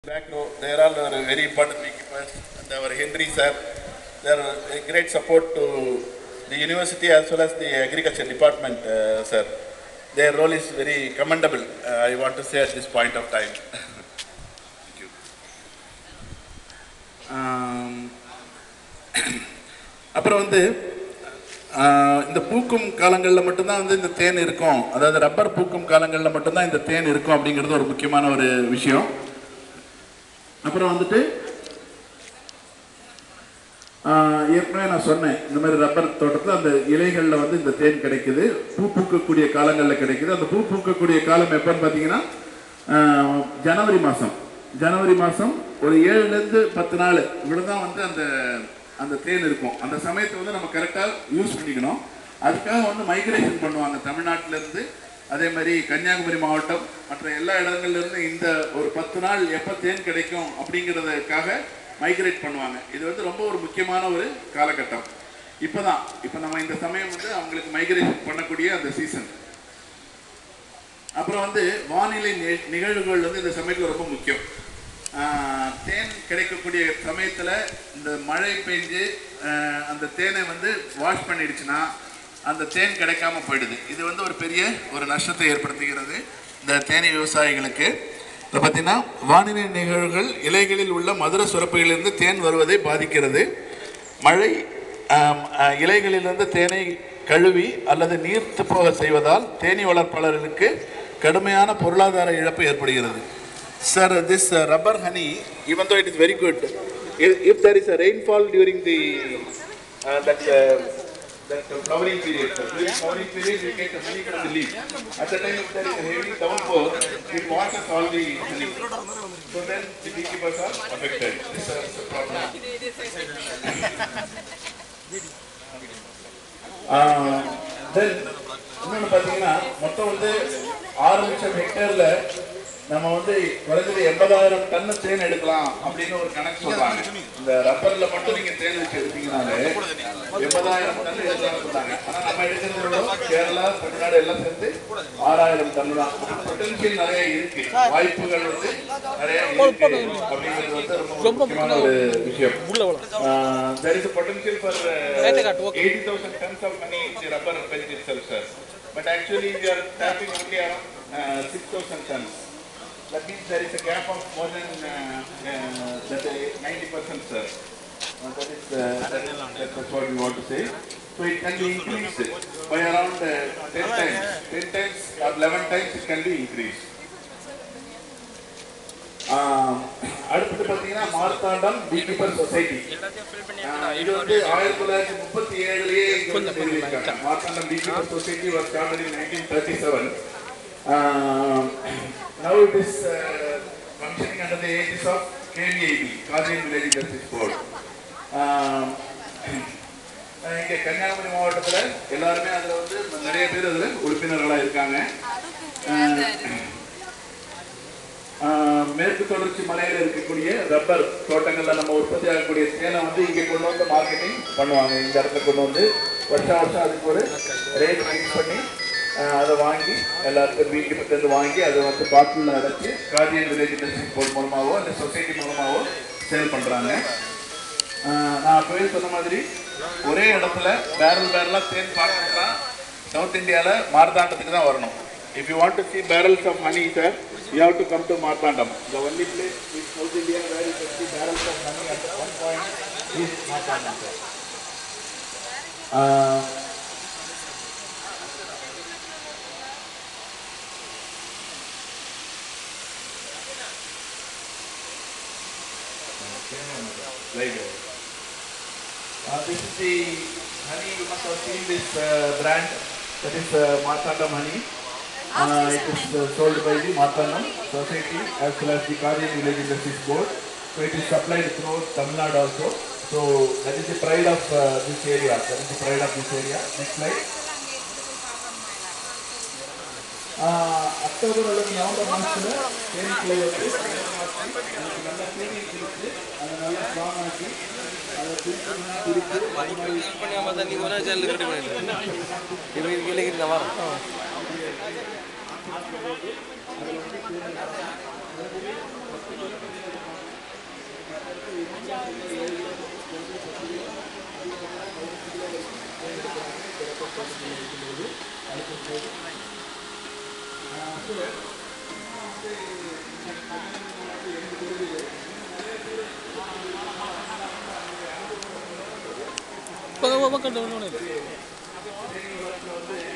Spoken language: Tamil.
Back row, they are all uh, very important beekeepers, and our Henry sir, they are a great support to the university as well as the agriculture department, uh, sir. Their role is very commendable, uh, I want to say at this point of time. Thank you. Um, அப்புறம் வந்து ஆஹ், இந்த பூக்கும் காலங்களில் மட்டும்தான் வந்து இந்த தேன் இருக்கும் அதாவது ரப்பர் பூக்கும் காலங்களில் மட்டும்தான் இந்த தேன் இருக்கும் அப்படிங்கிறது ஒரு முக்கியமான ஒரு விஷயம் அப்புறம் வந்துட்டு ஆஹ், ஏற்கனவே நான் சொன்னேன் இந்த மாதிரி ரப்பர் தோட்டத்தில் அந்த இலைகளில் வந்து இந்த தேன் கிடைக்குது பூ பூக்கக்கூடிய காலங்களில் கிடைக்குது அந்த பூ பூக்கக்கூடிய காலம் எப்போன்னு பார்த்தீங்கன்னா ஆஹ், ஜனவரி மாதம் ஜனவரி மாதம் ஒரு ஏழுலேருந்து பத்து நாள் இவ்வளோ தான் வந்து அந்த அந்த தேன் இருக்கும் அந்த சமயத்தை வந்து நம்ம கரெக்டாக யூஸ் பண்ணிக்கணும் அதுக்காக வந்து மைக்ரேஷன் பண்ணுவாங்க தமிழ்நாட்டிலேருந்து அதே மாதிரி கன்னியாகுமரி மாவட்டம் மற்ற எல்லா இடங்கள்ல இருந்து இந்த ஒரு பத்து நாள் எப்போ தேன் கிடைக்கும் அப்படிங்கிறதுக்காக மைக்ரேட் பண்ணுவாங்க இது வந்து ரொம்ப ஒரு முக்கியமான ஒரு காலகட்டம் இப்போதான் இப்போ நம்ம இந்த சமயம் வந்து அவங்களுக்கு மைக்ரேஷன் பண்ணக்கூடிய அந்த சீசன் அப்புறம் வந்து வானிலை நி- நிகழ்வுகள் வந்து இந்த சமயத்தில் ரொம்ப முக்கியம் ஆஹ், தேன் கிடைக்கக்கூடிய சமயத்தில் இந்த மழை பெஞ்சு ஆஹ், அந்த தேனை வந்து வாஷ் பண்ணிடுச்சுன்னா அந்த தேன் கிடைக்காம போயிடுது இது வந்து ஒரு பெரிய ஒரு நஷ்டத்தை ஏற்படுத்துகிறது இந்த தேனீ விவசாயிகளுக்கு இதை பார்த்தீங்கன்னா வானிலை நிகழ்வுகள் இலைகளில் உள்ள மதுர சுரப்புகளிலிருந்து தேன் வருவதை பாதிக்கிறது மழை ஆம், அஹ், இலைகளிலிருந்து தேனை கழுவி அல்லது நீர்த்து போக செய்வதால் தேனீ வளர்ப்பாளர்களுக்கு கடுமையான பொருளாதார இழப்பு ஏற்படுகிறது sir this rubber honey even though it is very good if, if there is a rainfall during the uh, that uh, that uh, flowering period sir. during flowering period we get the honey from the leaf at the time if there is a heavy downpour it washes all the honey so then the beekeepers are affected this is the problem then இன்னொன்று பார்த்தீங்கன்னா மொத்தம் வந்து ஆறு லட்சம் ஹெக்டேரில் நம்ம வந்து குறைஞ்சது எண்பதாயிரம் டன்னு தேன் எடுக்கலாம் அப்படின்னு ஒரு கணக்கு சொல்றாங்க இந்த ரப்பர்ல மட்டும் நீங்க தேன் வச்சு எடுத்தீங்கனாலே எண்பதாயிரம் டன் எடுக்கலாம்னு சொல்றாங்க ஆனா நம்ம எடுக்கிறது எவ்வளவு? கேரளா தமிழ்நாடு எல்லாம் சேர்ந்து ஆறாயிரம் டன் தான் பொட்டன்ஷியல் நிறைய இருக்கு வாய்ப்புகள் வந்து நிறைய இருக்கு அப்படிங்கிறது வந்து ரொம்ப முக்கியமான ஒரு விஷயம் Uh, there is a potential for uh, 80,000 tons of money in the rubber belt itself, sir. But actually, we are tapping only around uh, 6,000 tons. That means there is a gap of more than uh, uh, that, uh, 90%, sir. Uh, that is, uh, that is that's what we want to say. So it can be increased by around uh, 10 times. 10 times or 11 times it can be increased. ஆஹ் அடுத்தது பார்த்தீங்கன்னா மார்த்தாண்டம் பீகீப்பர் சொசைட்டி இது வந்து ஆயிரத்தி தொள்ளாயிரத்தி முப்பத்தி ஏழுலயே இங்க வந்து நிறுவியிருக்காங்க Marthandam beekeeper society was started in nineteen thirty seven now it is functioning under the aegis of KVIB காஜியன் வில்லேஜ் ஜஸ்டிஸ் போர்டு இங்கே கன்னியாகுமரி மாவட்டத்தில் எல்லாருமே அதில் வந்து நிறைய பேர் அதில் உறுப்பினர்களாக இருக்காங்க ஆஹ் ஆஹ் மேற்கு தொடர்ச்சி மலையில இருக்கக்கூடிய ரப்பர் தோட்டங்கள்ல நம்ம உற்பத்தி ஆகக்கூடிய தேனை வந்து இங்க கொண்டு வந்து மார்க்கெட்டிங் பண்ணுவாங்க இந்த இடத்துல கொண்டு வந்து வருஷம் வருஷம் அதுக்கு ஒரு ரேட் ஃபிக்ஸ் பண்ணி ஆஹ் அதை வாங்கி எல்லாருக்கும் வீட்டுக்கு இருந்து வாங்கி அதை வந்து பாட்டிலில் அடைச்சி கார்டியன் வில்லேஜ் இண்டஸ்ட்ரி போர்ட் மூலமாவோ அந்த சொசைட்டி மூலமாவோ சேல் பண்றாங்க ஆஹ் நான் அப்பவே சொன்ன மாதிரி ஒரே இடத்துல பேரல் பேரலாக தேன் பார்க்கணும்னா சவுத் இந்தியாவில் மார்த்தாண்டத்துக்கு தான் வரணும் if you want to see barrels of honey sir you have to come to Marthandam the only place in south india where you can see barrels of honey at one point is Marthandam sir ah Right. Uh, this is the honey, you must have seen this uh, brand, that is uh, Marthandam honey. Uh, it is uh, sold by the Marthandam Society as well as the Karyan Village Industries Board. So it is supplied throughout Tamil Nadu also. So that is the pride of uh, this area. That is the pride of this area. Next slide. Ah October அல்லது நவம்பர் மாதத்தில் தேனீக்களை வந்து அதுக்கு நல்லா தேனீ பிரித்து அதை நல்லா ஸ்ட்ராங் ஆக்கி அதை பிரித்து பிரித்து அது மாதிரி பண்ணாம தான் நீங்க ஒரு சேனல் ரெடி பண்ணிடுங்க இவங்க இலக்கிற வரோம் அதில் வந்து பக்கம் பக்கம்